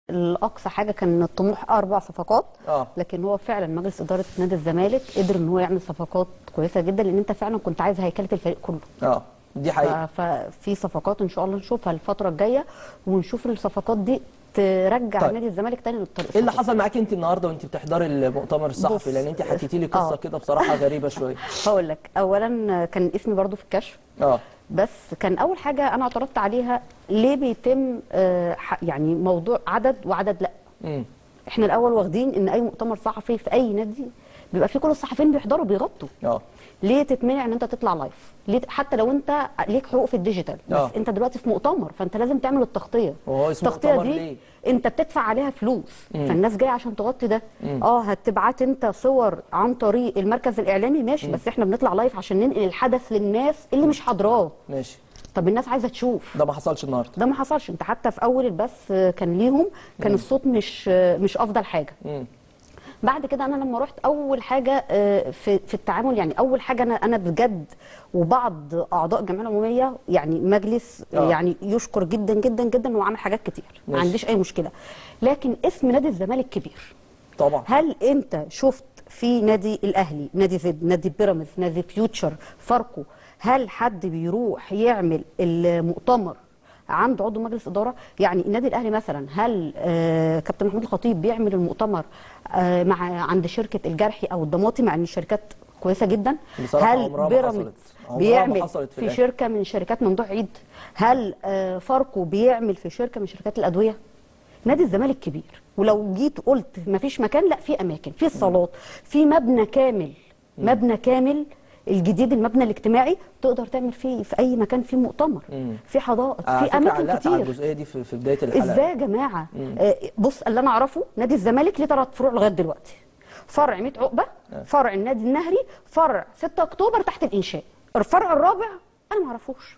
الاقصى حاجه كان الطموح اربع صفقات اه لكن هو فعلا مجلس اداره نادي الزمالك قدر ان هو يعمل صفقات كويسه جدا لان انت فعلا كنت عايز هيكله الفريق كله اه دي حقيقه ف- ففي صفقات ان شاء الله نشوفها الفتره الجايه ونشوف الصفقات دي ترجع طيب. نادي الزمالك تاني للطريق ايه اللي الصحيح. حصل معاكي انت النهارده وانت بتحضري المؤتمر الصحفي بص، لان انت حكيتي لي قصه آه. كده بصراحه غريبه شويه هقول لك اولا كان اسمي برضو في الكشف اه بس كان اول حاجه انا اعترضت عليها ليه بيتم آه، ح- يعني موضوع عدد وعدد لا امم احنا الاول واخدين ان اي مؤتمر صحفي في اي نادي بيبقى فيه كل الصحفيين بيحضروا بيغطوا اه ليه تتمنع ان انت تطلع لايف ليه حتى لو انت ليك حقوق في الديجيتال بس آه. انت دلوقتي في مؤتمر فانت لازم تعمل التغطيه وهو اسمه التغطيه مؤتمر دي ليه؟ انت بتدفع عليها فلوس فالناس جايه عشان تغطي ده اه هتبعت انت صور عن طريق المركز الاعلامي ماشي بس احنا بنطلع لايف عشان ننقل الحدث للناس اللي مش حاضراه ماشي طب الناس عايزه تشوف ده ما حصلش النهارده ده ما حصلش انت حتى في اول البث آه، كان ليهم كان الصوت مش آه، مش افضل حاجه امم بعد كده انا لما رحت اول حاجه آه، في في التعامل يعني اول حاجه انا انا بجد وبعض اعضاء الجمعيه العموميه يعني مجلس آه. يعني يشكر جدا جدا جدا انه عمل حاجات كتير ما ماشي. عنديش اي مشكله لكن اسم نادي الزمالك كبير طبعا هل انت شفت في نادي الاهلي نادي زد نادي بيراميدز نادي فيوتشر فاركو هل حد بيروح يعمل المؤتمر عند عضو مجلس اداره يعني النادي الاهلي مثلا هل آه كابتن محمود الخطيب بيعمل المؤتمر آه مع عند شركه الجرحي او الضماطي مع ان الشركات كويسه جدا بصراحة هل عمرها ما بيراميدز حصلت. عمرها ما بيعمل حصلت في في الأهلي. شركه من شركات ممدوح عيد هل آه فاركو بيعمل في شركه من شركات الادويه نادي الزمالك كبير ولو جيت قلت ما فيش مكان لا في اماكن في الصالات في مبنى كامل مبنى كامل الجديد المبنى الاجتماعي تقدر تعمل فيه في اي مكان فيه مؤتمر في حدائق على في فكرة اماكن علقت على كتير الجزئيه دي في, في بدايه الحلقه ازاي يا جماعه آه بص اللي انا اعرفه نادي الزمالك ليه ثلاث فروع لغايه دلوقتي فرع 100 عقبه فرع النادي النهري فرع 6 اكتوبر تحت الانشاء الفرع الرابع انا ما اعرفوش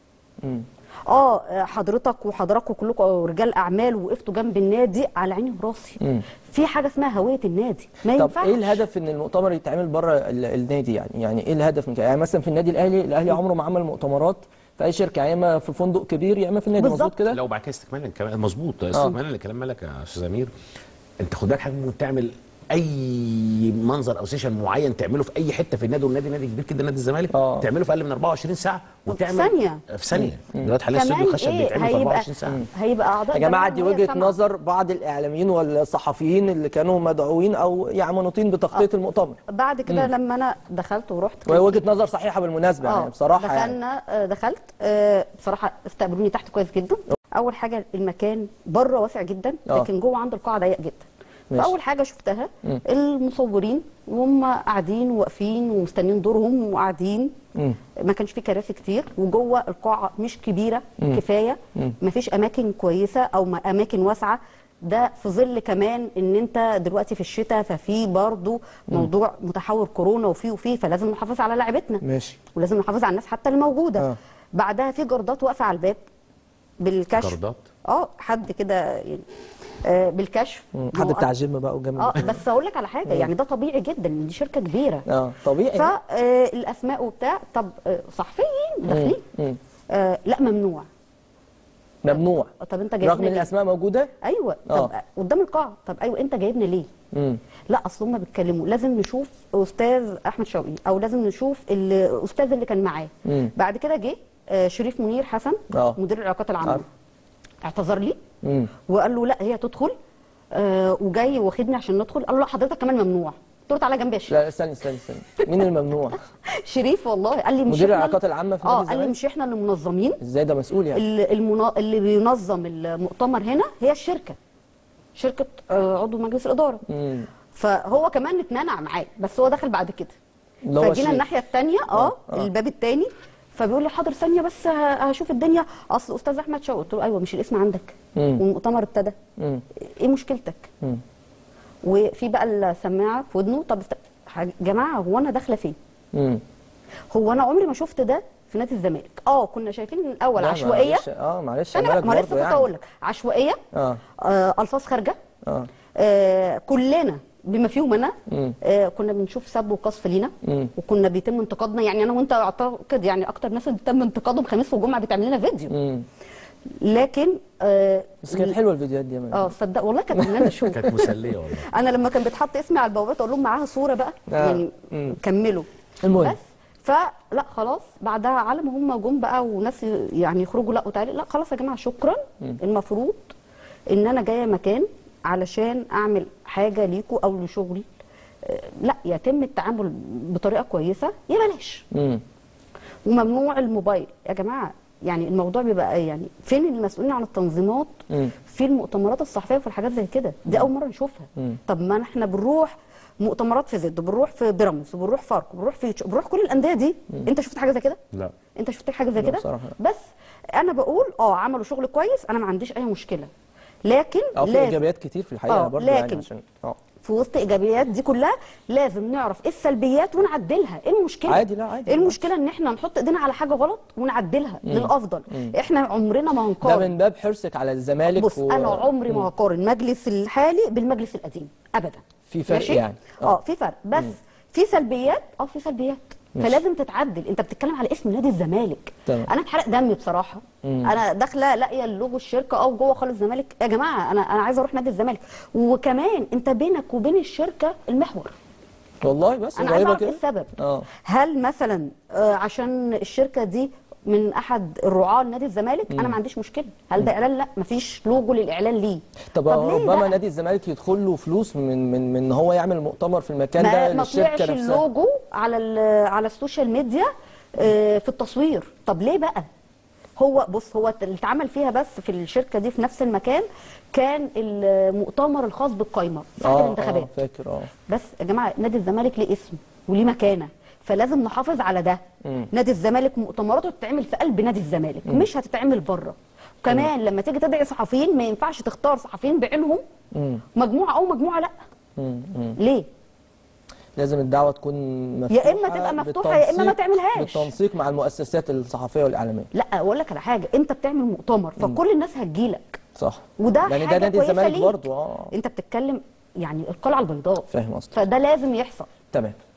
مم. اه حضرتك وحضراتكم كلكم رجال اعمال وقفتوا جنب النادي على عيني وراسي مم. في حاجه اسمها هويه النادي ما طب ينفعش ايه الهدف ان المؤتمر يتعمل بره ال- النادي يعني يعني ايه الهدف من كده يعني مثلا في النادي الاهلي الاهلي عمره ما عمل مؤتمرات في اي شركه يا اما في فندق كبير يا اما في النادي بالظبط. مظبوط كده لو بعد كده استكمالا كمان مظبوط استكمالا لكلام مالك يا استاذ امير انت خد بالك حضرتك ممكن تعمل اي منظر او سيشن معين تعمله في اي حته في النادي والنادي نادي كبير كده نادي الزمالك آه. تعمله في اقل من 24 ساعه وتعمل ثانية. في ثانيه دلوقتي حاليا كمان السجن الخشب ايه بيتعمل في هيبقى 24 ساعه هيبقى اعضاء يا جماعه الجمعية دي وهي وجهه سامعة. نظر بعض الاعلاميين والصحفيين اللي كانوا مدعوين او يعني منوطين بتغطيه المؤتمر بعد كده لما انا دخلت ورحت وهي وجهه نظر صحيحه بالمناسبه يعني بصراحه يعني دخلنا يعني. دخلت آه، بصراحه استقبلوني تحت كويس جدا اول حاجه المكان بره واسع جدا آه. لكن جوه عند القاعه ضيق جدا ماشي. فاول حاجه شفتها المصورين وهم قاعدين واقفين ومستنيين دورهم وقاعدين مم. ما كانش في كراسي كتير وجوه القاعه مش كبيره كفايه ما فيش اماكن كويسه او ما- اماكن واسعه ده في ظل كمان ان انت دلوقتي في الشتاء ففي برضو موضوع متحور كورونا وفي وفي فلازم نحافظ على لعبتنا ماشي ولازم نحافظ على الناس حتى اللي موجوده آه. بعدها في جردات واقفه على الباب بالكشف جردات؟ اه حد كده يعني آه بالكشف مم. ما حد هو- بتاع جيم بقى وجنب اه بس اقول لك على حاجه يعني ده طبيعي جدا إن دي شركه كبيره اه طبيعي فالاسماء وبتاع طب آه، صحفيين داخلين مم. آه لا ممنوع ممنوع طب انت جايبنا رغم ان ليه؟ الاسماء موجوده ايوه آه. طب قدام القاعه طب ايوه انت جايبنا ليه مم. لا اصل هم بيتكلموا لازم نشوف استاذ احمد شوقي او لازم نشوف الاستاذ اللي كان معاه مم. بعد كده جه آه، شريف منير حسن آه. مدير العلاقات العامه عارف. اعتذر لي مم. وقال له لا هي تدخل آه وجاي واخدني عشان ندخل قال له لا حضرتك كمان ممنوع قلت له تعالى جنبي يا شريف لا استني استني استني مين الممنوع شريف والله قال لي مش مدير إحنا العلاقات اللي- العامة في اه نادي قال لي الزمالك؟ مش احنا اللي منظمين ازاي ده مسؤول يعني اللي, المنا... اللي بينظم المؤتمر هنا هي الشركه شركه آه عضو مجلس الاداره مم. فهو كمان اتمنع معاه بس هو دخل بعد كده اللي هو فجينا شريف. الناحيه الثانيه اه, آه، آه. الباب الثاني فبيقول لي حاضر ثانيه بس ه- هشوف الدنيا اصل استاذ احمد شوقي قلت له ايوه مش الاسم عندك مم. والمؤتمر ابتدى مم. ايه مشكلتك مم. وفي بقى السماعه في ودنه طب است... يا جماعه هو انا داخله فين مم. هو انا عمري ما شفت ده في نادي الزمالك اه كنا شايفين من الاول لا، عشوائيه معلش اه معلش انا مالك ما لسه برضه كنت يعني. اقول لك عشوائيه اه آه الفاظ خارجه اه آه كلنا بما فيهم انا مم. آه كنا بنشوف سب وقصف لينا مم. وكنا بيتم انتقادنا يعني انا وانت اعتقد يعني اكتر ناس اللي تم انتقادهم خميس وجمعه بيتعمل لنا فيديو مم. لكن اه بس كانت حلوه الفيديوهات دي يا مان. اه صدق والله كانت ان انا اشوف كانت مسليه والله انا لما كان بيتحط اسمي على البوابات اقول لهم معاها صوره بقى آه. يعني مم. كملوا المهم. بس فلا خلاص بعدها على ما هم جم بقى وناس يعني يخرجوا لا وتعالي لا خلاص يا جماعه شكرا المفروض ان انا جايه مكان علشان اعمل حاجه ليكوا او لشغلي آه، لا يتم التعامل بطريقه كويسه يا بلاش مم. وممنوع الموبايل يا جماعه يعني الموضوع بيبقى يعني فين المسؤولين عن التنظيمات مم. في المؤتمرات الصحفيه وفي الحاجات زي كده دي اول مره نشوفها مم. طب ما احنا بنروح مؤتمرات في زد بنروح في بيراميدز وبنروح فاركو بنروح في بنروح كل الانديه دي انت شفت حاجه زي كده لا انت شفت حاجه زي لا كده بصراحة لا. بس انا بقول اه عملوا شغل كويس انا ما عنديش اي مشكله لكن اه في لازم ايجابيات كتير في الحقيقه آه، برضه يعني لكن عشان اه في وسط ايجابيات دي كلها لازم نعرف ايه السلبيات ونعدلها ايه المشكله عادي، لا، عادي، ايه المشكله ان احنا نحط ايدينا على حاجه غلط ونعدلها للافضل احنا عمرنا ما ده هنقارن من باب حرصك على الزمالك بص انا عمري ما هقارن المجلس الحالي بالمجلس القديم ابدا في فرق ماشي؟ يعني. آه. اه في فرق بس في سلبيات اه في سلبيات ماشي. فلازم تتعدل انت بتتكلم على اسم نادي الزمالك تمام. انا اتحرق دمي بصراحه انا داخله لاقيه اللوجو الشركه اه جوه خالص الزمالك يا جماعه انا انا عايزه اروح نادي الزمالك وكمان انت بينك وبين الشركه المحور والله بس انا عايزه غريبه اعرف ايه كده السبب اه هل مثلا آه، عشان الشركه دي من احد الرعاه لنادي الزمالك انا ما عنديش مشكله هل ده اعلان لا مفيش لوجو للاعلان ليه طب, ليه ربما بقى؟ نادي الزمالك يدخل له فلوس من من من ان هو يعمل مؤتمر في المكان ما ده ما للشركه طلعش نفسها اللوجو على ال- على السوشيال ميديا آه، في التصوير طب ليه بقى هو بص هو اللي اتعمل فيها بس في الشركه دي في نفس المكان كان المؤتمر الخاص بالقايمه ساعه اه الانتخابات اه فاكر اه بس يا جماعه نادي الزمالك ليه اسم وليه مكانه فلازم نحافظ على ده مم. نادي الزمالك مؤتمراته تتعمل في قلب نادي الزمالك مش هتتعمل بره وكمان لما تيجي تدعي صحفيين ما ينفعش تختار صحفيين بعينهم مم. مجموعه او مجموعه لا مم. مم. ليه لازم الدعوه تكون مفتوحه يا إما تبقى مفتوحة يا إما ما بالتنسيق- تعملهاش. بالتنسيق مع المؤسسات الصحفيه والاعلاميه لا اقول لك على حاجه انت بتعمل مؤتمر فكل الناس هتجيلك صح وده يعني ده حاجه نادي كويسه الزمالك ليك برضه اه انت بتتكلم يعني القلعه البيضاء فاهم قصدك فده لازم يحصل تمام